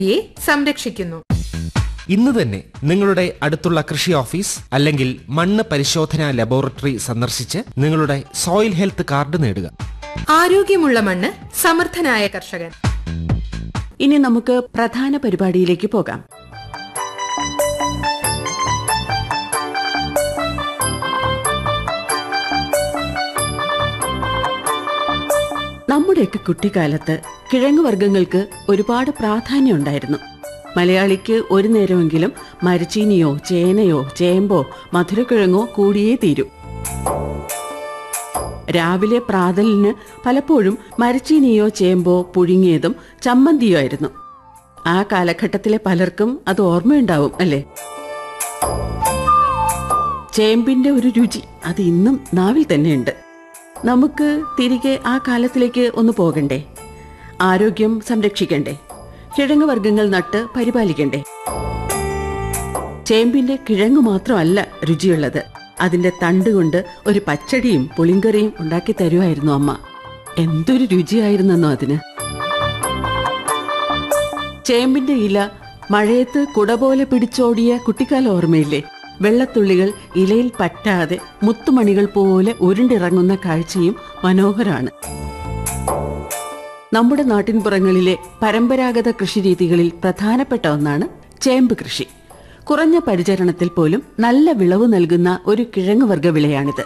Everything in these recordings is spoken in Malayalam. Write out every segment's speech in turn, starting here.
യെ സംരക്ഷിക്കുന്നു ഇന്ന് തന്നെ നിങ്ങളുടെ അടുത്തുള്ള കൃഷി ഓഫീസ് അല്ലെങ്കിൽ മണ്ണ് പരിശോധനാ ലബോറട്ടറി സന്ദർശിച്ച് നിങ്ങളുടെ സോയിൽ ഹെൽത്ത് കാർഡ് നേടുക ആരോഗ്യമുള്ള മണ്ണ് സമർത്ഥനായ കർഷകൻ ഇനി നമുക്ക് പ്രധാന പരിപാടിയിലേക്ക് പോകാം നമ്മുടെയൊക്കെ കുട്ടിക്കാലത്ത് കിഴങ്ങ് വർഗ്ഗങ്ങൾക്ക് ഒരുപാട് പ്രാധാന്യം ഉണ്ടായിരുന്നു മലയാളിക്ക് ഒരു നേരമെങ്കിലും മരച്ചീനിയോ ചേനയോ ചേമ്പോ മധുരക്കിഴങ്ങോ കൂടിയേ തീരൂ രാവിലെ പ്രാതലിന് പലപ്പോഴും മരച്ചീനിയോ ചേമ്പോ പുഴുങ്ങിയതും ചമ്മന്തിയോ ആയിരുന്നു ആ കാലഘട്ടത്തിലെ പലർക്കും അത് ഓർമ്മയുണ്ടാവും അല്ലേ ചേമ്പിന്റെ ഒരു രുചി അത് ഇന്നും നാവിൽ തന്നെയുണ്ട് നമുക്ക് തിരികെ ആ കാലത്തിലേക്ക് ഒന്ന് പോകണ്ടേ ആരോഗ്യം സംരക്ഷിക്കണ്ടേ കിഴങ്ങ് വർഗ്ഗങ്ങൾ നട്ട് പരിപാലിക്കണ്ടേ ചേമ്പിന്റെ കിഴങ്ങ് മാത്രമല്ല രുചിയുള്ളത് അതിന്റെ തണ്ട് കൊണ്ട് ഒരു പച്ചടിയും പുളിങ്കറിയും ഉണ്ടാക്കി തരുമായിരുന്നു അമ്മ എന്തൊരു രുചിയായിരുന്നെന്നോ അതിന് ചേമ്പിന്റെ ഇല മഴയത്ത് കുട പോലെ പിടിച്ചോടിയ കുട്ടിക്കാല ഓർമ്മയില്ലേ വെള്ളത്തുള്ളികൾ ഇലയിൽ പറ്റാതെ മുത്തുമണികൾ പോലെ ഉരുണ്ടിറങ്ങുന്ന കാഴ്ചയും മനോഹരാണ് നമ്മുടെ നാട്ടിൻപുറങ്ങളിലെ പരമ്പരാഗത കൃഷിരീതികളിൽ പ്രധാനപ്പെട്ട ഒന്നാണ് ചേമ്പ് കൃഷി കുറഞ്ഞ പരിചരണത്തിൽ പോലും നല്ല വിളവ് നൽകുന്ന ഒരു കിഴങ്ങ് വർഗ വിളയാണിത്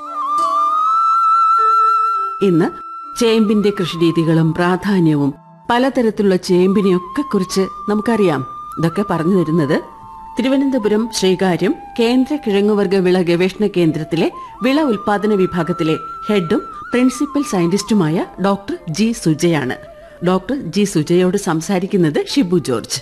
ഇന്ന് ചേമ്പിന്റെ കൃഷിരീതികളും പ്രാധാന്യവും പലതരത്തിലുള്ള ചേമ്പിനെയൊക്കെ കുറിച്ച് നമുക്കറിയാം ഇതൊക്കെ പറഞ്ഞു തരുന്നത് തിരുവനന്തപുരം ശ്രീകാര്യം കേന്ദ്ര കിഴങ്ങുവർഗ വിള ഗവേഷണ കേന്ദ്രത്തിലെ വിള ഉൽപാദന വിഭാഗത്തിലെ ഹെഡും പ്രിൻസിപ്പൽ സയന്റിസ്റ്റുമായ ഡോക്ടർ ജി സുജയാണ് ഡോക്ടർ ജി സുജയോട് സംസാരിക്കുന്നത് ഷിബു ജോർജ്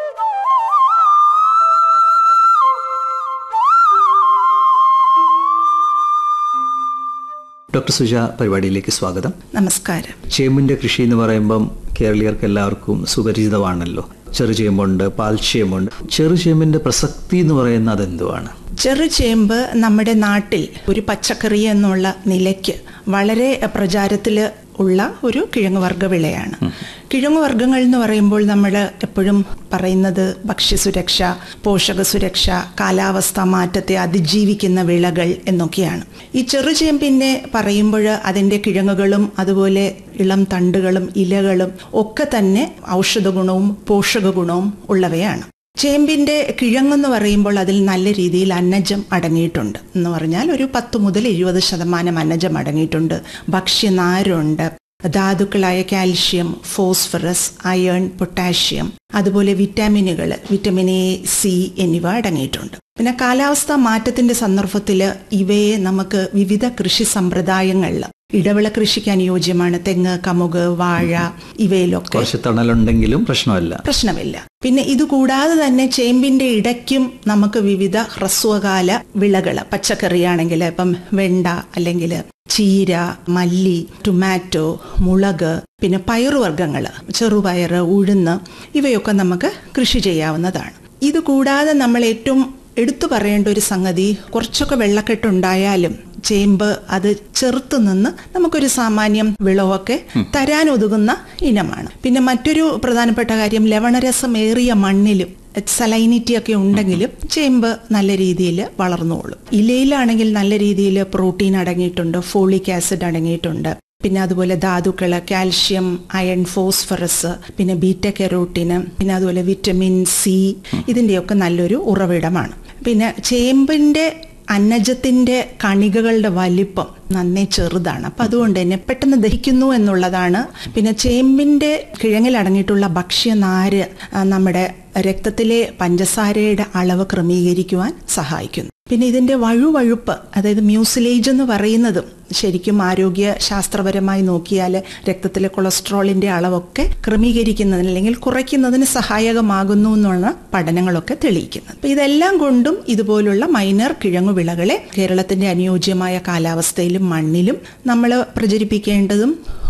ഡോക്ടർ സുജ പരിപാടിയിലേക്ക് സ്വാഗതം നമസ്കാരം ചേമ്പിന്റെ കൃഷി എന്ന് പറയുമ്പം കേരളീയർക്ക് എല്ലാവർക്കും സുപരിചിതമാണല്ലോ ചെറുചേമ്പുണ്ട് പാൽച്ചേമ്പുണ്ട് ചെറുചേമ്പിന്റെ പ്രസക്തി എന്ന് പറയുന്നത് അതെന്തുവാണ് ചെറുചേമ്പ് നമ്മുടെ നാട്ടിൽ ഒരു പച്ചക്കറി എന്നുള്ള നിലയ്ക്ക് വളരെ പ്രചാരത്തിൽ ഉള്ള ഒരു കിഴങ്ങുവർഗ വിളയാണ് കിഴങ്ങുവർഗ്ഗങ്ങൾ എന്ന് പറയുമ്പോൾ നമ്മൾ എപ്പോഴും പറയുന്നത് ഭക്ഷ്യസുരക്ഷ പോഷക സുരക്ഷ കാലാവസ്ഥ മാറ്റത്തെ അതിജീവിക്കുന്ന വിളകൾ എന്നൊക്കെയാണ് ഈ ചെറുചേമ്പിനെ പറയുമ്പോൾ അതിൻ്റെ കിഴങ്ങുകളും അതുപോലെ ഇളം തണ്ടുകളും ഇലകളും ഒക്കെ തന്നെ ഔഷധ ഗുണവും പോഷക ഗുണവും ഉള്ളവയാണ് ചേമ്പിന്റെ കിഴങ്ങെന്ന് പറയുമ്പോൾ അതിൽ നല്ല രീതിയിൽ അന്നജം അടങ്ങിയിട്ടുണ്ട് എന്ന് പറഞ്ഞാൽ ഒരു പത്ത് മുതൽ എഴുപത് ശതമാനം അന്നജം അടങ്ങിയിട്ടുണ്ട് ഭക്ഷ്യനാരുണ്ട് ധാതുക്കളായ കാൽഷ്യം ഫോസ്ഫറസ് അയൺ പൊട്ടാഷ്യം അതുപോലെ വിറ്റാമിനുകൾ വിറ്റമിൻ എ സി എന്നിവ അടങ്ങിയിട്ടുണ്ട് പിന്നെ കാലാവസ്ഥാ മാറ്റത്തിന്റെ സന്ദർഭത്തിൽ ഇവയെ നമുക്ക് വിവിധ കൃഷി സമ്പ്രദായങ്ങളിൽ ഇടവിള കൃഷിക്ക് അനുയോജ്യമാണ് തെങ്ങ് കമുക് വാഴ ഇവയിലൊക്കെ കുറച്ച് തണലുണ്ടെങ്കിലും പ്രശ്നമല്ല പ്രശ്നമില്ല പിന്നെ ഇത് കൂടാതെ തന്നെ ചേമ്പിന്റെ ഇടയ്ക്കും നമുക്ക് വിവിധ ഹ്രസ്വകാല വിളകൾ പച്ചക്കറിയാണെങ്കിൽ ഇപ്പം വെണ്ട അല്ലെങ്കിൽ ചീര മല്ലി ടൊമാറ്റോ മുളക് പിന്നെ പയറുവർഗ്ഗങ്ങൾ ചെറുപയർ ഉഴുന്ന് ഇവയൊക്കെ നമുക്ക് കൃഷി ചെയ്യാവുന്നതാണ് ഇത് കൂടാതെ നമ്മൾ ഏറ്റവും എടുത്തു പറയേണ്ട ഒരു സംഗതി കുറച്ചൊക്കെ വെള്ളക്കെട്ടുണ്ടായാലും ചേമ്പ് അത് ചെറുത്തു നിന്ന് നമുക്കൊരു സാമാന്യം വിളവൊക്കെ തരാൻ ഒതുങ്ങുന്ന ഇനമാണ് പിന്നെ മറ്റൊരു പ്രധാനപ്പെട്ട കാര്യം ലവണരസമേറിയ മണ്ണിലും സലൈനിറ്റി ഒക്കെ ഉണ്ടെങ്കിലും ചേമ്പ് നല്ല രീതിയിൽ വളർന്നോളും ഇലയിലാണെങ്കിൽ നല്ല രീതിയിൽ പ്രോട്ടീൻ അടങ്ങിയിട്ടുണ്ട് ഫോളിക് ആസിഡ് അടങ്ങിയിട്ടുണ്ട് പിന്നെ അതുപോലെ ധാതുക്കള് കാൽഷ്യം അയൺ ഫോസ്ഫറസ് പിന്നെ ബീറ്റ കെറോട്ടിന് പിന്നെ അതുപോലെ വിറ്റമിൻ സി ഇതിൻ്റെയൊക്കെ നല്ലൊരു ഉറവിടമാണ് പിന്നെ ചേമ്പിന്റെ അന്നജത്തിന്റെ കണികകളുടെ വലിപ്പം നന്നേ ചെറുതാണ് അപ്പം അതുകൊണ്ട് തന്നെ പെട്ടെന്ന് ദഹിക്കുന്നു എന്നുള്ളതാണ് പിന്നെ ചേമ്പിന്റെ കിഴങ്ങിൽ അടങ്ങിയിട്ടുള്ള ഭക്ഷ്യനാര് ആ, നമ്മുടെ രക്തത്തിലെ പഞ്ചസാരയുടെ അളവ് ക്രമീകരിക്കുവാൻ സഹായിക്കുന്നു പിന്നെ ഇതിന്റെ വഴുവഴുപ്പ് അതായത് മ്യൂസിലേജ് എന്ന് പറയുന്നതും ശരിക്കും ആരോഗ്യ ശാസ്ത്രപരമായി നോക്കിയാൽ രക്തത്തിലെ കൊളസ്ട്രോളിന്റെ അളവൊക്കെ ക്രമീകരിക്കുന്നതിന് അല്ലെങ്കിൽ കുറയ്ക്കുന്നതിന് സഹായകമാകുന്നു എന്നുള്ള പഠനങ്ങളൊക്കെ തെളിയിക്കുന്നത് അപ്പൊ ഇതെല്ലാം കൊണ്ടും ഇതുപോലുള്ള മൈനർ കിഴങ്ങുവിളകളെ കേരളത്തിന്റെ അനുയോജ്യമായ കാലാവസ്ഥയിലും മണ്ണിലും നമ്മൾ പ്രചരിപ്പിക്കേണ്ടതും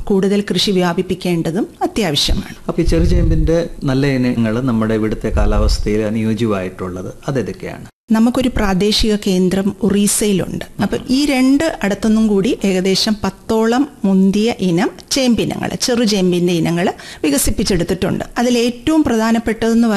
കൂടുതൽ കൃഷി വ്യാപിപ്പിക്കേണ്ടതും അത്യാവശ്യമാണ് അപ്പോൾ ഈ ചെറുചേമ്പിന്റെ നല്ല ഇനങ്ങൾ നമ്മുടെ ഇവിടുത്തെ കാലാവസ്ഥയിൽ അനുയോജ്യമായിട്ടുള്ളത് അതെതൊക്കെയാണ് നമുക്കൊരു പ്രാദേശിക കേന്ദ്രം ഒറീസയിലുണ്ട് അപ്പൊ ഈ രണ്ട് അടുത്തൊന്നും കൂടി ഏകദേശം പത്തോളം മുന്തിയ ഇനം ചേമ്പിനങ്ങൾ ചെറുചേമ്പിന്റെ ഇനങ്ങൾ വികസിപ്പിച്ചെടുത്തിട്ടുണ്ട് അതിൽ ഏറ്റവും പ്രധാനപ്പെട്ടതെന്ന്